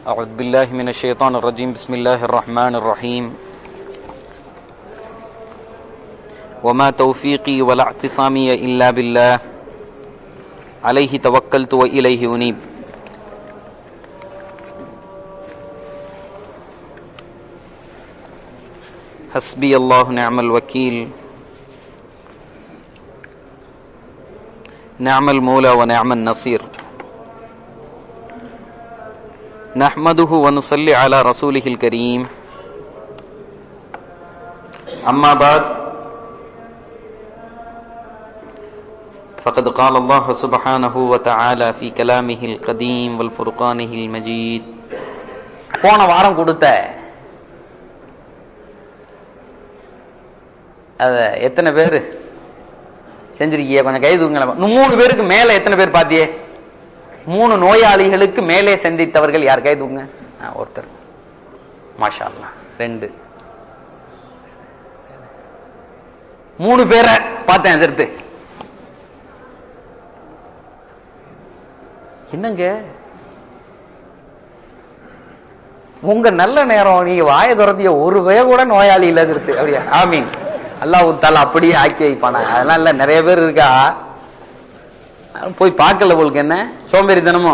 أعوذ بالله من الشيطان الرجيم بسم الله الرحمن الرحيم وما توفيقي ولا اعتصامي إلا بالله عليه توكلت وإليه أنيب حسبي الله نعم الوكيل نعم المولى ونعم النصير نحمده ونصلي على رسوله الكريم أما بعد فقد قال الله سبحانه وتعالى في كلامه القديم والفرقانه المجيد போன வாரம் கொடுத்த அத எத்தனை பேர் செஞ்சிருக்கிய கொஞ்சம் கை தூங்கள மூணு பேருக்கு மேல எத்தனை பேர் பாத்தியே மூணு நோயாளிகளுக்கு மேலே சந்தித்தவர்கள் யார் கை தூங்க ஆ, ஒருத்தர் மாஷா அல்லாஹ். ரெண்டு மூணு பேரை பார்த்தேன் எதிர்த்து என்னங்க உங்க நல்ல நேரம் நீங்க வாயை திறந்திய ஒரு வே கூட நோயாளி இல்ல இருக்கு அப்படியா ஆமீன் அல்லாஹ் தால அப்படியே ஆக்கி வைப்பானா அதெல்லாம் இல்ல நிறைய பேர் இருக்கா யாரும் போய் பார்க்கல உங்களுக்கு என்ன சோம்பேறித்தனமோ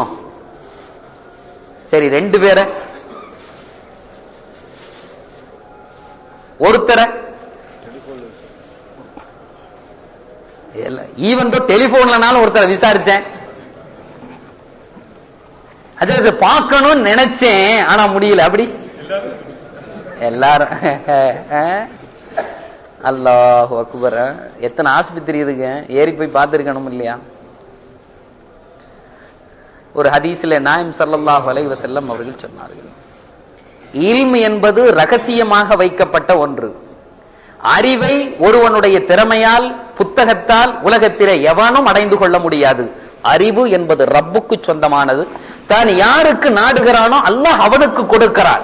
சரி ரெண்டு பேரை ஒருத்தரை ஈவன் டெலிபோன்லனாலும் ஒருத்தரை விசாரிச்சேன் அது அது பார்க்கணும்னு நினைச்சேன் ஆனா முடியல அப்படி எல்லாரும் அல்லாஹ் அக்பர் எத்தனை ஆஸ்பத்திரி இருக்கு ஏறி போய் பார்த்திருக்கணும் இல்லையா ஒரு ஹதீஸ்ல நாயம் ஸல்லல்லாஹு அலைஹி வஸல்லம் அவர்கள் சொன்னார்கள் இல்ம் என்பது ரகசியமாக வைக்கப்பட்ட ஒன்று அறிவை ஒருவனுடைய திறமையால் புத்தகத்தால் உலகத்திலே எவனும் அடைந்து கொள்ள முடியாது அறிவு என்பது ரப்புக்கு சொந்தமானது தான் யாருக்கு நாடுகிறானோ அல்லாஹ் அவனுக்கு கொடுக்கிறான்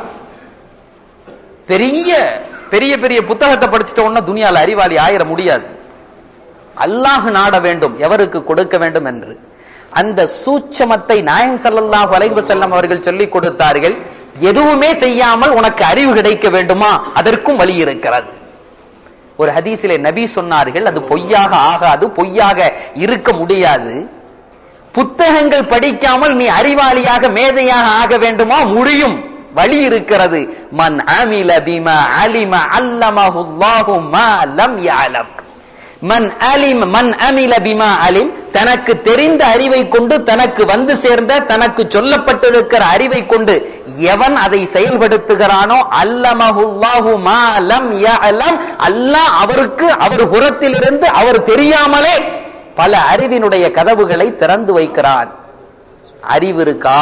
பெரிய பெரிய பெரிய புத்தகத்தை படிச்சுட்ட உடனே துனியால அறிவாளி ஆயிர முடியாது அல்லாஹ் நாட வேண்டும் எவருக்கு கொடுக்க வேண்டும் என்று அந்த சூட்சமத்தை நாயம் ஸல்லல்லாஹு அலைஹி வஸல்லம் அவர்கள் சொல்லிக் கொடுத்தார்கள் எதுவுமே செய்யாமல் உனக்கு அறிவு கிடைக்க வேண்டுமா அதற்கும் வழி இருக்கிறது ஒரு ஹதீஸிலே நபி சொன்னார்கள் அது பொய்யாக ஆகாது பொய்யாக இருக்க முடியாது புத்தகங்கள் படிக்காமல் நீ அறிவாளியாக மேதையாக ஆக வேண்டுமா முடியும் வழி இருக்கிறது மன் அமில பிமா அலிம அல்லமஹுல்லாஹு மா லம் யஅலம் மன் அலிம் மன் அமில பிமா அலிம் தனக்கு தெரிந்த அறிவை கொண்டு தனக்கு வந்து சேர்ந்த தனக்கு சொல்லப்பட்டிருக்கிற அறிவை கொண்டு எவன் அதை செயல்படுத்துகிறானோ அல்லமஹுல்லாஹு மா லம் யஅலம் அல்லாஹ் அவருக்கு அவர் புறத்திலிருந்து அவர் தெரியாமலே பல அறிவினுடைய கதவுகளை திறந்து வைக்கிறான் அறிவு இருக்கா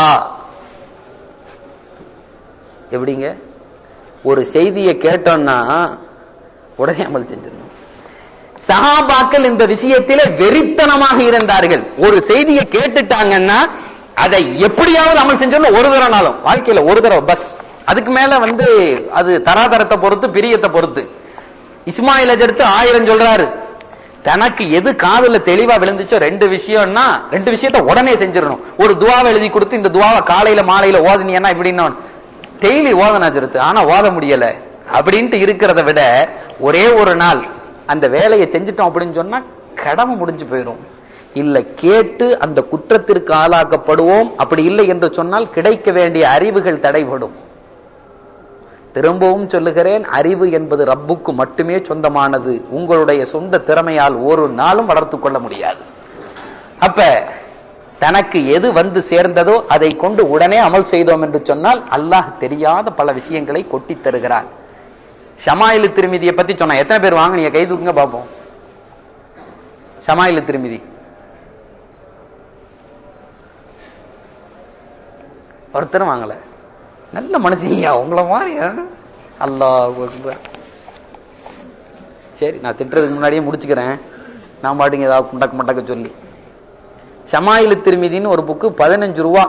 எப்படிங்க ஒரு செய்தியை கேட்டோம்னா உடனே அமல் செஞ்சிடணும் சஹாபாக்கள் இந்த விஷயத்திலே வெறித்தனமாக இருந்தார்கள் ஒரு செய்தியை கேட்டுட்டாங்கன்னா அதை எப்படியாவது அமல் செஞ்சோம்னு ஒரு தடவைனாலும் வாழ்க்கையில ஒரு தடவை பஸ் அதுக்கு மேல வந்து அது தராதரத்தை பொறுத்து பிரியத்தை பொறுத்து இஸ்மாயில் எடுத்து ஆயிரம் சொல்றாரு தனக்கு எது காதுல தெளிவா விழுந்துச்சோ ரெண்டு விஷயம்னா ரெண்டு விஷயத்த உடனே செஞ்சிடணும் ஒரு துவாவை எழுதி கொடுத்து இந்த துவாவை காலையில மாலையில ஓதுனியன்னா இப்படின்னா டெய்லி ஓதனா ஜெருத்து ஆனா ஓத முடியல அப்படின்ட்டு இருக்கிறத விட ஒரே ஒரு நாள் அந்த வேலையை செஞ்சுட்டோம் அப்படின்னு சொன்னா கடமை முடிஞ்சு போயிடும் இல்ல கேட்டு அந்த குற்றத்திற்கு ஆளாக்கப்படுவோம் அப்படி இல்லை என்று சொன்னால் கிடைக்க வேண்டிய அறிவுகள் தடைபடும் திரும்பவும் சொல்லுகிறேன் அறிவு என்பது ரப்புக்கு மட்டுமே சொந்தமானது உங்களுடைய சொந்த திறமையால் ஒரு நாளும் வளர்த்து கொள்ள முடியாது அப்ப தனக்கு எது வந்து சேர்ந்ததோ அதை கொண்டு உடனே அமல் செய்தோம் என்று சொன்னால் அல்லாஹ் தெரியாத பல விஷயங்களை கொட்டி தருகிறான் ஷமாயிலு திருமிதியை பத்தி சொன்ன எத்தனை பேர் வாங்க நீங்க கை தூக்குங்க பார்ப்போம் ஷமாயிலு திருமிதி ஒருத்தரும் வாங்கல நல்ல மனுஷங்க உங்களை மாதிரி அல்லாஹ் சரி நான் திட்டுறதுக்கு முன்னாடியே முடிச்சுக்கிறேன் நான் பாட்டுங்க ஏதாவது குண்டக்க மண்டக்க சொல்லி ஷமாயிலு திருமிதின்னு ஒரு புக்கு பதினஞ்சு ரூபா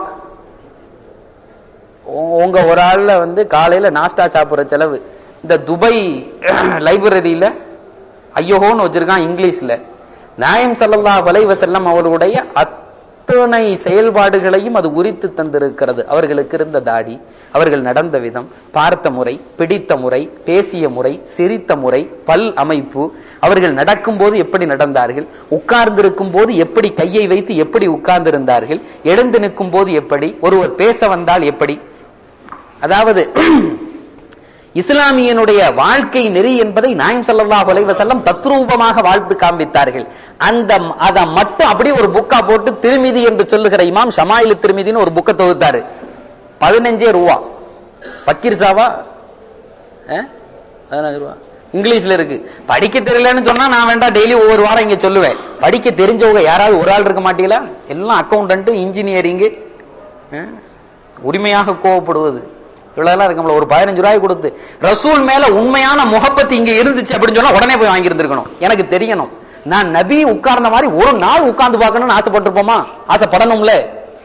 உ- உங்க ஒரு ஆள்ல வந்து காலையில நாஸ்டா சாப்பிடுற செலவு இந்த துபை லைப்ரரியில ஐயோன்னு வச்சிருக்கான் இங்கிலீஷ்ல நாயம் ஸல்லல்லாஹு அலைஹி வஸல்லம் அவர்களுடைய அத்- அத்தனை செயல்பாடுகளையும் அது உரித்து தந்திருக்கிறது அவர்களுக்கு இருந்த தாடி அவர்கள் நடந்த விதம் பார்த்த முறை பிடித்த முறை பேசிய முறை சிரித்த முறை பல் அமைப்பு அவர்கள் நடக்கும் போது எப்படி நடந்தார்கள் உட்கார்ந்திருக்கும் போது எப்படி கையை வைத்து எப்படி உட்கார்ந்திருந்தார்கள் எழுந்து நிற்கும் போது எப்படி ஒருவர் பேச வந்தால் எப்படி அதாவது இஸ்லாமியனுடைய வாழ்க்கை நெறி என்பதை நாயம் ஸல்லல்லாஹு அலைஹி வஸல்லம் தத்ரூபமாக வாழ்த்து காண்பித்தார்கள் அந்த அத மட்டும் அப்படியே ஒரு புக்கா போட்டு திருமிதி என்று சொல்லுகிற இமாம் ஷமாயில் திருமிதின்னு ஒரு புக்கை தொகுத்தாரு பதினஞ்சே ரூபா பக்கீர் சாவா அஹ்? பதினஞ்சு ரூபா இங்கிலீஷ்ல இருக்கு படிக்க தெரியலன்னு சொன்னா நான் வேண்டாம் டெய்லி ஒவ்வொரு வாரம் இங்க சொல்லுவேன் படிக்க தெரிஞ்சவங்க யாராவது ஒரு ஆள் இருக்க மாட்டீங்களா எல்லாம் அக்கௌண்டன்ட் இன்ஜினியரிங் உரிமையாக கோவப்படுவது இவ்வளவு இருக்கும்ல ஒரு பதினஞ்சு ரூபாய் கொடுத்து ரசூல் மேல உண்மையான முகப்பத்து இங்க இருந்துச்சு அப்படின்னு சொன்னா உடனே போய் வாங்கி இருந்திருக்கணும் எனக்கு தெரியணும் நான் நபி உட்கார்ந்த மாதிரி ஒரு நாள் உட்கார்ந்து பார்க்கணும்னு ஆசைப்பட்டிருப்போமா ஆசைப்படணும்ல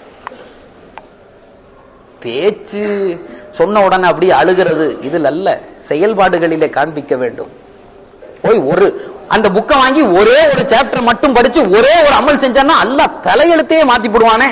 பேச்சு சொன்ன உடனே அப்படியே அழுகிறது இதில் அல்ல செயல்பாடுகளிலே காண்பிக்க வேண்டும் போய் ஒரு அந்த புக்கை வாங்கி ஒரே ஒரு சாப்டர் மட்டும் படிச்சு ஒரே ஒரு அமல் செஞ்சான்னா அல்லாஹ் தலையெழுத்தையே மாத்தி போடுவானே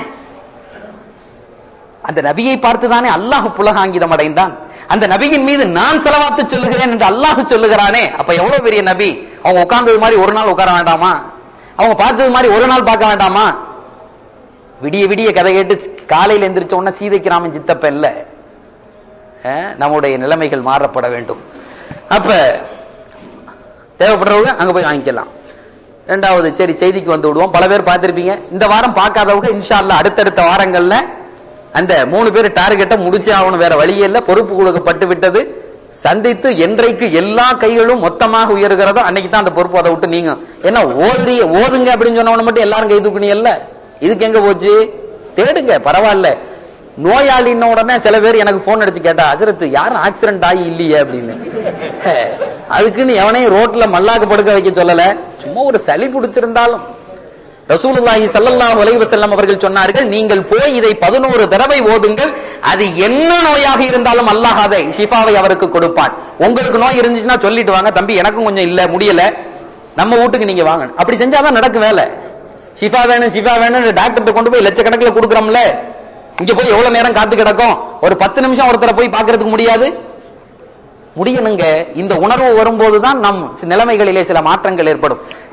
அந்த நபியை பார்த்துதானே அல்லாஹ் புலகாங்கிதம் அடைந்தான் அந்த நபியின் மீது நான் செலவாத்து சொல்லுகிறேன் என்று அல்லாஹ் சொல்லுகிறானே அப்ப எவ்வளவு பெரிய நபி அவங்க உட்கார்ந்தது மாதிரி ஒரு நாள் உட்கார வேண்டாமா அவங்க பார்த்தது மாதிரி ஒரு நாள் பார்க்க வேண்டாமா விடிய விடிய கதை கேட்டு காலையில் எந்திரிச்ச உடனே சீதைக்கு ராமன் சித்தப்ப இல்ல அஹ், நம்முடைய நிலைமைகள் மாறப்பட வேண்டும் அப்ப தேவைப்படுறவங்க அங்க போய் வாங்கிக்கலாம் ரெண்டாவது சரி செய்திக்கு வந்து விடுவோம் பல பேர் பார்த்திருப்பீங்க இந்த வாரம் பார்க்காதவங்க இன்ஷா அல்லாஹ் அடுத்தடுத்த வாரங்கள்ல அந்த மூணு பேர் டார்கெட்டை முடிச்சே ஆகணும் வேற வழியே இல்ல பொறுப்பு கொடுக்கப்பட்டு விட்டது சந்தித்து என்றைக்கு எல்லா கைகளும் மொத்தமாக உயர்கிறதோ அன்னைக்கு தான் அந்த பொறுப்பு அதை விட்டு நீங்க என்ன ஓதுறி ஓதுங்க அப்படின்னு சொன்னவன மட்டும் எல்லாரும் கை தூக்குனீங்கல்ல இதுக்கு எங்க போச்சு தேடுங்க பரவாயில்ல நோயாளின்ன உடனே சில பேர் எனக்கு போன் அடிச்சு கேட்டா அஜரத்து யாரும் ஆக்சிடென்ட் ஆகி இல்லையே அப்படின்னு ஹே, அதுக்குன்னு எவனையும் ரோட்ல மல்லாக்கு படுக்க வைக்க சொல்லல சும்மா ஒரு சளி பிடிச்சிருந்தாலும் ரசூலுல்லாஹி ஸல்லல்லாஹு அலைஹி வஸல்லம் அவர்கள் சொன்னார்கள் நீங்கள் போய் இதை 11 தடவை ஓதுங்கள் அது என்ன நோயாக இருந்தாலும் அல்லாஹ் அதை ஷிஃபாவை அவருக்கு கொடுப்பான் உங்களுக்கு நோய் இருந்துச்சுன்னா சொல்லிட்டு வாங்க தம்பி எனக்கும் கொஞ்சம் இல்ல முடியல நம்ம வீட்டுக்கு நீங்க வாங்க அப்படி செஞ்சாதான் நடக்கும் வேலை ஷிஃபா வேணும் ஷிஃபா வேணும் டாக்டர்கிட்ட கொண்டு போய் லட்சக்கணக்கில் கொடுக்குறோம்ல இங்க போய் எவ்வளவு நேரம் காத்து கிடக்கும் ஒரு பத்து நிமிஷம் ஒருத்தரை போய் பார்க்கிறதுக்கு முடியாது முடியணுங்க இந்த உணர்வு வரும்போதுதான் நம் நிலைமைகளிலே சில மாற்றங்கள் ஏற்படும்